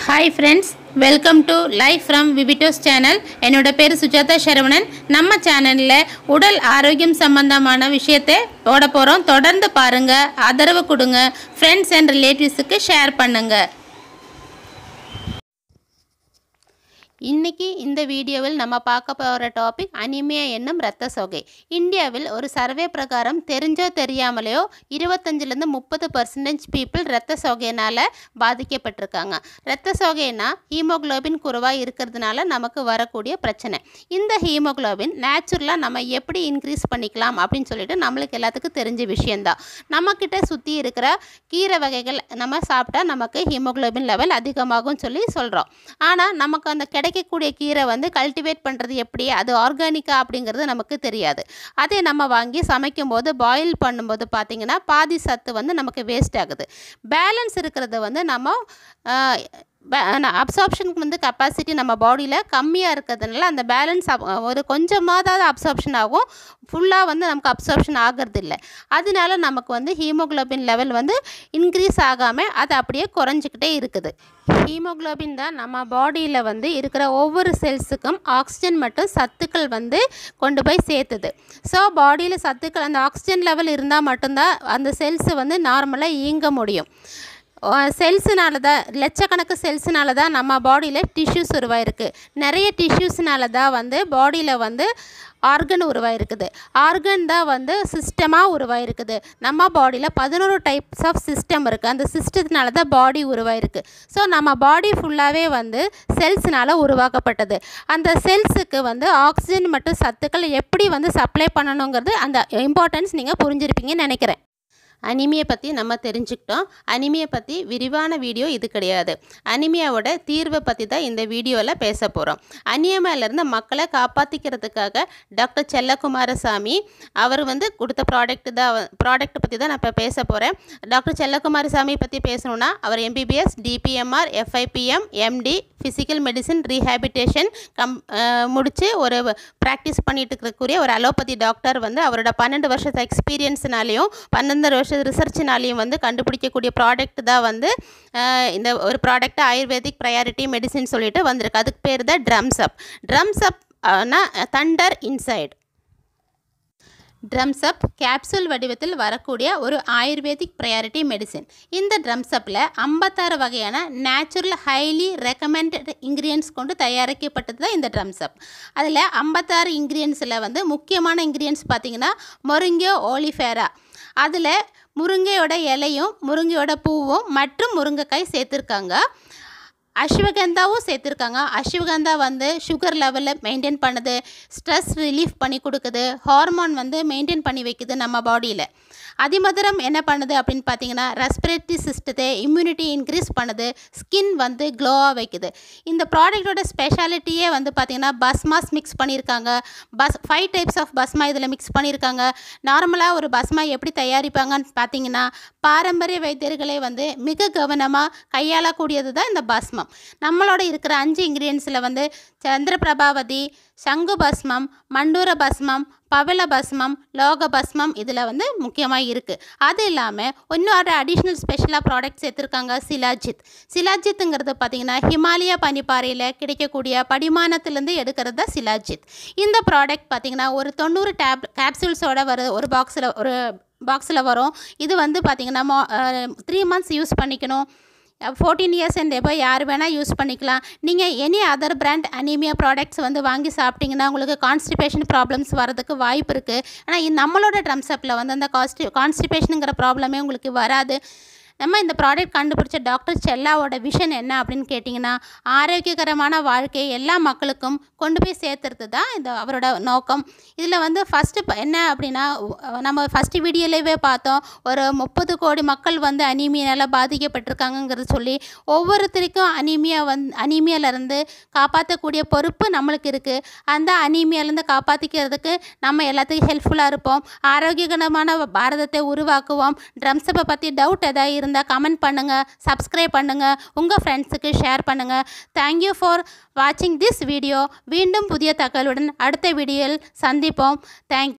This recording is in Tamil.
hi friends welcome to life from விபிட்டோஸ் சேனல் என்னோட பேர் சுஜாதா சரவணன் நம்ம சேனலில் உடல் ஆரோக்கியம் சம்பந்தமான விஷயத்தை போட போகிறோம் தொடர்ந்து பாருங்கள் ஆதரவு கொடுங்க ஃப்ரெண்ட்ஸ் அண்ட் ரிலேட்டிவ்ஸுக்கு ஷேர் பண்ணுங்கள் இன்னைக்கு இந்த வீடியோவில் நம்ம பார்க்க போகிற டாபிக் அனிமியா என்னும் இரத்த சோகை இந்தியாவில் ஒரு சர்வே பிரகாரம் தெரிஞ்சோ தெரியாமலையோ இருபத்தஞ்சிலேருந்து முப்பது பர்சன்டேஜ் பீப்புள் இரத்த சோகையினால் பாதிக்கப்பட்டிருக்காங்க இரத்த சோகைனா ஹீமோகுளோபின் குறைவாக இருக்கிறதுனால நமக்கு வரக்கூடிய பிரச்சனை இந்த ஹீமோகுளோபின் நேச்சுரலாக நம்ம எப்படி இன்க்ரீஸ் பண்ணிக்கலாம் அப்படின்னு சொல்லிட்டு நம்மளுக்கு எல்லாத்துக்கும் தெரிஞ்ச விஷயந்தான் நம்மக்கிட்ட சுற்றி இருக்கிற கீரை வகைகள் நம்ம சாப்பிட்டா நமக்கு ஹீமோகுளோபின் லெவல் அதிகமாகும் சொல்லி சொல்கிறோம் ஆனால் நமக்கு அந்த கிடைக்கக்கூடிய கீரை வந்து கல்டிவேட் பண்ணுறது எப்படி அது ஆர்கானிக்கா அப்படிங்கிறது நமக்கு தெரியாது அதே நம்ம வாங்கி சமைக்கும் போது பாயில் பண்ணும்போது பார்த்திங்கன்னா பாதி சத்து வந்து நமக்கு வேஸ்ட் ஆகுது பேலன்ஸ் இருக்கிறது வந்து நம்ம அப்சார்ப்ஷனுக்கு வந்து கெப்பாசிட்டி நம்ம பாடியில் கம்மியாக இருக்கிறதுனால அந்த பேலன்ஸ் ஒரு கொஞ்சமாவது அப்சார்ப்ஷன் ஆகும் ஃபுல்லாக வந்து நமக்கு அப்சார்ப்ஷன் ஆகிறது இல்லை அதனால நமக்கு வந்து ஹீமோகுளோபின் லெவல் வந்து இன்க்ரீஸ் ஆகாமல் அது அப்படியே குறைஞ்சிக்கிட்டே இருக்குது ஹீமோகுளோபின் தான் நம்ம பாடியில் வந்து இருக்கிற ஒவ்வொரு செல்ஸுக்கும் ஆக்சிஜன் மற்றும் சத்துக்கள் வந்து கொண்டு போய் சேர்த்துது ஸோ பாடியில் சத்துக்கள் அந்த ஆக்சிஜன் லெவல் இருந்தால் மட்டும்தான் அந்த செல்ஸ் வந்து நார்மலாக இயங்க முடியும் செல்ஸுனால தான் லட்சக்கணக்கு செல்ஸுனால தான் நம்ம பாடியில் டிஷ்யூஸ் உருவாயிருக்கு நிறைய டிஷ்யூஸ்னால தான் வந்து பாடியில் வந்து ஆர்கன் உருவாயிருக்குது ஆர்கன் தான் வந்து சிஸ்டமாக உருவாயிருக்குது நம்ம பாடியில் பதினோரு டைப்ஸ் ஆஃப் சிஸ்டம் இருக்குது அந்த சிஸ்டத்தினால தான் பாடி உருவாயிருக்கு ஸோ நம்ம பாடி ஃபுல்லாகவே வந்து செல்ஸ்னால் உருவாக்கப்பட்டது அந்த செல்ஸுக்கு வந்து ஆக்சிஜன் மற்றும் சத்துக்கள் எப்படி வந்து சப்ளை பண்ணணுங்கிறது அந்த இம்பார்ட்டன்ஸ் நீங்கள் புரிஞ்சிருப்பீங்கன்னு நினைக்கிறேன் அனிமியை பற்றி நம்ம தெரிஞ்சுக்கிட்டோம் அனிமியை பற்றி விரிவான வீடியோ இது கிடையாது அனிமியாவோட தீர்வை பற்றி தான் இந்த வீடியோவில் பேச போகிறோம் அனியமாயிலேருந்து மக்களை காப்பாற்றிக்கிறதுக்காக டாக்டர் செல்லகுமாரசாமி அவர் வந்து கொடுத்த ப்ராடக்ட் தான் ப்ராடக்ட் பற்றி தான் நான் இப்போ பேச போகிறேன் டாக்டர் செல்லகுமாரசாமி பற்றி பேசணுன்னா அவர் MBBS DPMR FIPM MD physical medicine rehabilitation cum முடித்து ஒரு ப்ராக்டிஸ் பண்ணிட்டு இருக்கக்கூடிய ஒரு அலோபதி டாக்டர் வந்து அவரோட பன்னெண்டு வருஷத்து எக்ஸ்பீரியன்ஸ்னாலையும் பன்னெண்டு வருஷ ரிசர்ச்னாலையும் வந்து கண்டுபிடிக்கக்கூடிய ப்ராடக்ட் தான் வந்து இந்த ஒரு ப்ராடக்ட் ஆயுர்வேதிக் ப்ரையாரிட்டி மெடிசின் சொல்லிட்டு வந்திருக்கு அதுக்கு பேர் தான் ட்ரம்ஸ் அப் ட்ரம்ஸ் அப்னா thunder inside drums up capsule வடிவத்தில் வரக்கூடிய ஒரு ஆயுர்வேதிக் ப்ரையாரிட்டி மெடிசின் இந்த ட்ரம்ஸ் அப்பில் ஐம்பத்தாறு வகையான நேச்சுரல் ஹைலி ரெக்கமெண்டட் இன்க்ரீடியன்ஸ் கொண்டு தயாரிக்கப்பட்டது தான் இந்த ட்ரம்ஸ் அப் அதில் ஐம்பத்தாறு இன்க்ரீடியன்ஸில் வந்து முக்கியமான இன்க்ரீடியன்ஸ் பார்த்திங்கன்னா மொருங்கோ ஓலிஃபேரா அதில் முருங்கையோட இலையும் முருங்கையோட பூவும் மற்றும் முருங்கைக்காய் சேர்த்துருக்காங்க அஸ்வகந்தாவும் சேர்த்துருக்காங்க அஸ்வகந்தா வந்து சுகர் லெவலில் மெயின்டைன் பண்ணுது ஸ்ட்ரெஸ் ரிலீஃப் பண்ணி கொடுக்குது ஹார்மோன் வந்து மெயின்டைன் பண்ணி வைக்குது நம்ம பாடியில் அதிமதுரம் என்ன பண்ணுது அப்படின்னு பார்த்தீங்கன்னா ரெஸ்பிரேட்டரி சிஸ்டத்தை இம்யூனிட்டி இன்க்ரீஸ் பண்ணுது ஸ்கின் வந்து க்ளோவாக வைக்குது இந்த ப்ராடக்டோட ஸ்பெஷாலிட்டியே வந்து பார்த்திங்கன்னா பஸ்மாஸ் மிக்ஸ் பண்ணியிருக்காங்க பஸ் ஃபைவ் டைப்ஸ் ஆஃப் பஸ்மா இதில் மிக்ஸ் பண்ணியிருக்காங்க நார்மலாக ஒரு பஸ்மா எப்படி தயாரிப்பாங்கன்னு பார்த்தீங்கன்னா பாரம்பரிய வைத்தியர்களே வந்து மிக கவனமாக கையாளக்கூடியது தான் இந்த பஸ்மம் நம்மளோட இருக்கிற அஞ்சு இன்க்ரீடியன்ஸில் வந்து சந்திர பிரபாவதி சங்கு பஸ்மம் மண்டூர பஸ்மம் பவள பஸ்மம் லோக பஸ்மம் இதில் வந்து முக்கியமாக இருக்குது அது இல்லாமல் இன்னொரு அடிஷ்னல் ஸ்பெஷலாக ப்ராடக்ட் சேர்த்துருக்காங்க சிலாஜித் சிலாஜித்துங்கிறது பார்த்திங்கன்னா ஹிமாலயா பனிப்பாறையில் கிடைக்கக்கூடிய படிமானத்துலேருந்து எடுக்கிறது தான் சிலாஜித் இந்த ப்ராடக்ட் பார்த்திங்கன்னா ஒரு தொண்ணூறு டேப் கேப்சூல்ஸோட வர ஒரு பாக்ஸில் ஒரு பாக்ஸில் வரும் இது வந்து பார்த்திங்கன்னா த்ரீ மந்த்ஸ் யூஸ் பண்ணிக்கணும் ஃபோர்டீன் இயர்ஸ் அண்ட் எபோ யார் வேணால் யூஸ் பண்ணிக்கலாம் நீங்கள் any other brand anaemia products வந்து வாங்கி சாப்பிட்டிங்கன்னா உங்களுக்கு கான்ஸ்டிபேஷன் ப்ராப்ளம்ஸ் வரதுக்கு வாய்ப்பு இருக்குது ஆனால் நம்மளோட ட்ரம்ஸ் அப்பில் வந்து அந்த காஸ்டி கான்ஸ்டிபேஷனுங்கிற ப்ராப்ளமே உங்களுக்கு வராது நம்ம இந்த ப்ராடக்ட் கண்டுபிடிச்ச டாக்டர் செல்லாவோட விஷன் என்ன அப்படின்னு கேட்டிங்கன்னா ஆரோக்கியகரமான வாழ்க்கையை எல்லா மக்களுக்கும் கொண்டு போய் சேர்த்துறது தான் இந்த அவரோட நோக்கம் இதில் வந்து ஃபஸ்ட்டு என்ன அப்படின்னா நம்ம ஃபஸ்ட்டு வீடியோலேயே பார்த்தோம் ஒரு முப்பது கோடி மக்கள் வந்து அனீமியால் பாதிக்கப்பட்டிருக்காங்கங்கிறது சொல்லி ஒவ்வொருத்தருக்கும் அனீமியா வந் அனீமியாவிலேருந்து காப்பாற்றக்கூடிய பொறுப்பு நம்மளுக்கு இருக்குது அந்த அனீமியாலேருந்து காப்பாற்றிக்கிறதுக்கு நம்ம எல்லாத்துக்கும் ஹெல்ப்ஃபுல்லாக இருப்போம் ஆரோக்கியகரமான பாரதத்தை உருவாக்குவோம் ட்ரம்ஸப்பை பற்றி டவுட் எதாவது இருந்தால் கமெண்ட் பண்ணுங்கள் சப்ஸ்கிரைப் பண்ணுங்கள் உங்கள் ஃப்ரெண்ட்ஸுக்கு ஷேர் பண்ணுங்கள் தேங்க்யூ ஃபார் வாட்சிங் திஸ் வீடியோ மீண்டும் புதிய தகவலுடன் அடுத்த வீடியோவில் சந்திப்போம் தேங்க்